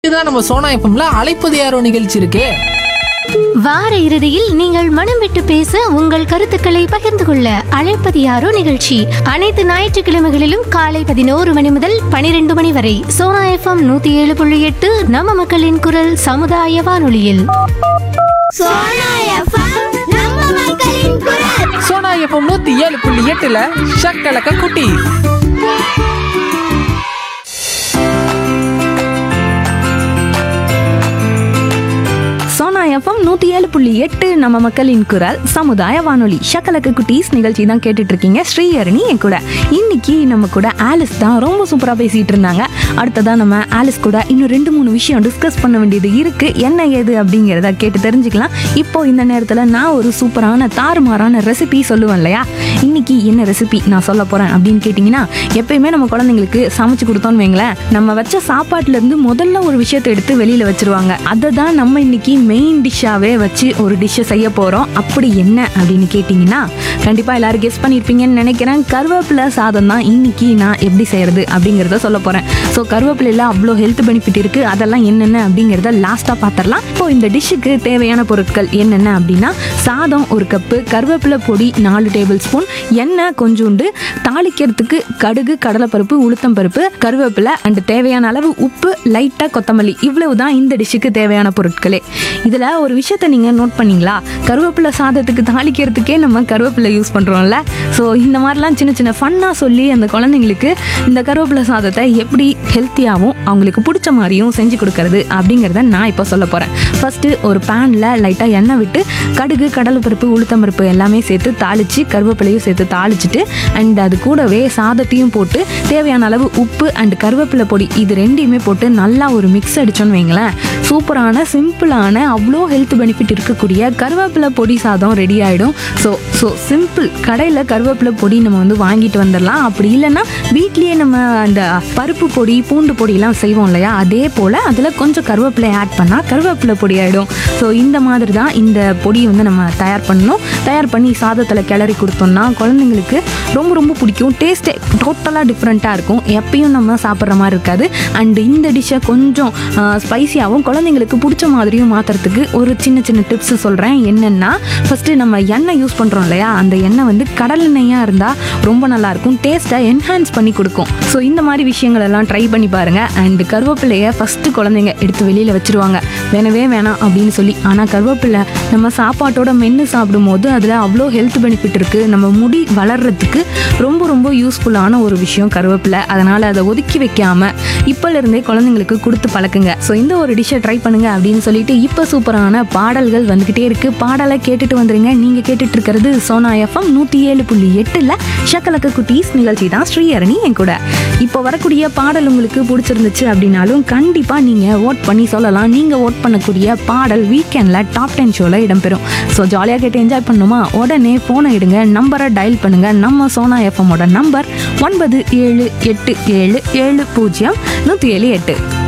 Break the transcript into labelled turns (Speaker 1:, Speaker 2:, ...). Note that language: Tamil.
Speaker 1: இதுதான் நம்ம சோனா எஃப்எம்ல அழைப்பது யாரோ நிகழ்ச்சி இருக்கே
Speaker 2: வார இறுதியில் நீங்கள் மனம் விட்டு பேச உங்கள் கருத்துக்களை பகிர்ந்து கொள்ள அழைப்பது யாரோ நிகழ்ச்சி அனைத்து ஞாயிற்றுக்கிழமைகளிலும் காலை பதினோரு மணி முதல் பனிரெண்டு மணி வரை சோனா எஃப்எம் நூத்தி ஏழு புள்ளி எட்டு நம்ம மக்களின் குரல் சமுதாய வானொலியில்
Speaker 3: சோனா எஃப்எம் நம்ம மக்களின் குரல்
Speaker 1: சோனா எஃப்எம் நூத்தி ஏழு புள்ளி எட்டுல ஷக்கலக்க குட்டி
Speaker 4: சோனா எஃப்எம் நூற்றி ஏழு புள்ளி எட்டு நம்ம மக்களின் குரல் சமுதாய வானொலி ஷக்கலக்கு குட்டீஸ் நிகழ்ச்சி தான் கேட்டுட்டு இருக்கீங்க ஸ்ரீஹரணி என் கூட இன்னைக்கு நம்ம கூட ஆலிஸ் தான் ரொம்ப சூப்பராக பேசிட்டு இருந்தாங்க அடுத்ததா நம்ம ஆலிஸ் கூட இன்னும் ரெண்டு மூணு விஷயம் டிஸ்கஸ் பண்ண வேண்டியது இருக்கு என்ன ஏது அப்படிங்கிறத கேட்டு தெரிஞ்சுக்கலாம் இப்போ இந்த நேரத்தில் நான் ஒரு சூப்பரான தாறுமாறான ரெசிபி சொல்லுவேன் இல்லையா இன்னைக்கு என்ன ரெசிபி நான் சொல்ல போறேன் அப்படின்னு கேட்டிங்கன்னா எப்பயுமே நம்ம குழந்தைங்களுக்கு சமைச்சு கொடுத்தோம்னு வைங்களேன் நம்ம வச்ச சாப்பாட்டுல இருந்து முதல்ல ஒரு விஷயத்தை எடுத்து வெளியில வச்சிருவாங்க அதை தான் நம்ம இன்னைக்கு மெயின் டிஷ்ஷாவே வச்சு ஒரு டிஷ்ஷை செய்ய போறோம் அப்படி என்ன அப்படின்னு கேட்டிங்கன்னா கண்டிப்பா எல்லாரும் கெஸ் பண்ணியிருப்பீங்கன்னு நினைக்கிறேன் கருவேப்பிலை சாதம் தான் இன்னைக்கு நான் எப்படி செய்யறது அப்படிங்கிறத சொல்ல போறேன் ஸோ கருவேப்பிலையில அவ்வளோ ஹெல்த் பெனிஃபிட் இருக்கு அதெல்லாம் என்னென்ன அப்படிங்கிறத லாஸ்டா பார்த்துடலாம் இப்போ இந்த டிஷ்ஷுக்கு தேவையான பொருட்கள் என்னென்ன அப்படின்னா சாதம் ஒரு கப்பு கருவேப்பிலை பொடி நாலு டேபிள் ஸ்பூன் எண்ணெய் கொஞ்சோண்டு தாளிக்கிறதுக்கு கடுகு கடலைப்பருப்பு உளுத்தம் பருப்பு கருவேப்பிலை அண்ட் தேவையான அளவு உப்பு லைட்டாக கொத்தமல்லி இவ்வளவு தான் இந்த டிஷ்ஷுக்கு தேவையான பொருட்களே இதில் ஒரு விஷயத்த நீங்கள் நோட் பண்ணீங்களா கருவேப்பிலை சாதத்துக்கு தாளிக்கிறதுக்கே நம்ம கருவேப்பிலை யூஸ் பண்ணுறோம்ல ஸோ இந்த மாதிரிலாம் சின்ன சின்ன ஃபன்னாக சொல்லி அந்த குழந்தைங்களுக்கு இந்த கருவேப்பிலை சாதத்தை எப்படி ஹெல்த்தியாகவும் அவங்களுக்கு பிடிச்ச மாதிரியும் செஞ்சு கொடுக்கறது அப்படிங்கிறத நான் இப்போ சொல்ல போகிறேன் ஃபஸ்ட்டு ஒரு பேனில் லைட்டாக எண்ணெய் விட்டு கடுகு கடலைப்பருப்பு உளுத்தம்பருப்பு எல்லாமே சேர்த்து தாளித்து கருவேப்பிலையும் சேர்த்து தாளிச்சிட்டு அண்ட் அது கூடவே சாதத்தையும் போட்டு தேவையான அளவு உப்பு அண்ட் கருவேப்பிலை பொடி இது ரெண்டையுமே போட்டு நல்லா ஒரு மிக்ஸ் அடிச்சோன்னு வைங்களேன் சூப்பரான சிம்பிளான அவ்வளோ ஹெல்த் பெனிஃபிட் இருக்கக்கூடிய கருவேப்பிலை பொடி சாதம் ரெடி ஆகிடும் ஸோ ஸோ சிம்பிள் கடையில் கருவேப்பிலை பொடி நம்ம வந்து வாங்கிட்டு வந்துடலாம் அப்படி இல்லைன்னா வீட்லேயே நம்ம அந்த பருப்பு பொடி பூண்டு பொடியெல்லாம் செய்வோம் இல்லையா அதே போல் அதில் கொஞ்சம் கருவேப்பிலை ஆட் பண்ணால் கருவேப்பிலை பொடி ஆகிடும் ஸோ இந்த மாதிரி தான் இந்த பொடியை வந்து நம்ம தயார் பண்ணணும் தயார் பண்ணி சாதத்தில் கிளறி கொடுத்தோம்னா குழந்தைங்களுக்கு ரொம்ப ரொம்ப பிடிக்கும் டேஸ்ட்டே டோட்டலாக டிஃப்ரெண்ட்டாக இருக்கும் எப்பயும் நம்ம சாப்பிட்ற மாதிரி இருக்காது அண்ட் இந்த டிஷ்ஷை கொஞ்சம் ஸ்பைசியாகவும் குழந்தைங்களுக்கு பிடிச்ச மாதிரியும் மாற்றுறதுக்கு ஒரு சின்ன சின்ன டிப்ஸ் சொல்கிறேன் என்னென்னா ஃபஸ்ட்டு நம்ம எண்ணெய் யூஸ் பண்ணுறோம் இல்லையா அந்த எண்ணெய் வந்து கடல் எண்ணெயாக இருந்தால் ரொம்ப நல்லாயிருக்கும் டேஸ்ட்டை என்ஹான்ஸ் பண்ணி கொடுக்கும் ஸோ இந்த மாதிரி விஷயங்கள் எல்லாம் ட்ரை பண்ணி பாருங்கள் அண்ட் கருவேப்பிலையை ஃபஸ்ட்டு குழந்தைங்க எடுத்து வெளியில் வச்சிருவாங்க வேணவே வேணாம் அப்படின்னு சொல்லி ஆனால் கருவேப்பிலை நம்ம சாப்பாட்டோட மென்று சாப்பிடும்போது அதில் அவ்வளோ ஹெல்த் பெனிஃபிட் இருக்குது நம்ம முடி வளர்றதுக்கு ரொம்ப ரொம்ப யூஸ்ஃபுல்லான ஒரு விஷயம் கருவேப்பிலை அதனால் அதை ஒதுக்கி வைக்காம இப்போலேருந்தே குழந்தைங்களுக்கு கொடுத்து பழக்குங்க ஸோ இந்த ஒரு டிஷ்ஷை ட்ரை பண்ணுங்க அப்படின்னு சொல்லிட்டு இப்போ சூப்பரான பாடல்கள் வந்துக்கிட்டே இருக்கு பாடலை கேட்டுட்டு வந்துருங்க நீங்கள் கேட்டுட்டு இருக்கிறது சோனா எஃப்எம் நூற்றி ஏழு புள்ளி எட்டில் ஷக்கலக்க குட்டீஸ் நிகழ்ச்சி தான் ஸ்ரீஹரணி என் கூட இப்போ வரக்கூடிய பாடல் உங்களுக்கு பிடிச்சிருந்துச்சு அப்படின்னாலும் கண்டிப்பாக நீங்கள் ஓட் பண்ணி சொல்லலாம் நீங்கள் ஓட் பண்ணக்கூடிய பாடல் வீக்கெண்டில் டாப் டென் ஷோவில் இடம்பெறும் ஸோ ஜாலியாக கேட்டு என்ஜாய் பண்ணுமா உடனே ஃபோனை எடுங்க நம்பரை டயல் பண்ணுங்க நம்ம சோனா எஃப்எம்மோட நம்பர் ஒன்பது ஏழு எட்டு ஏழு ஏழு பூஜ்ஜியம் நூற்றி ஏழு எட்டு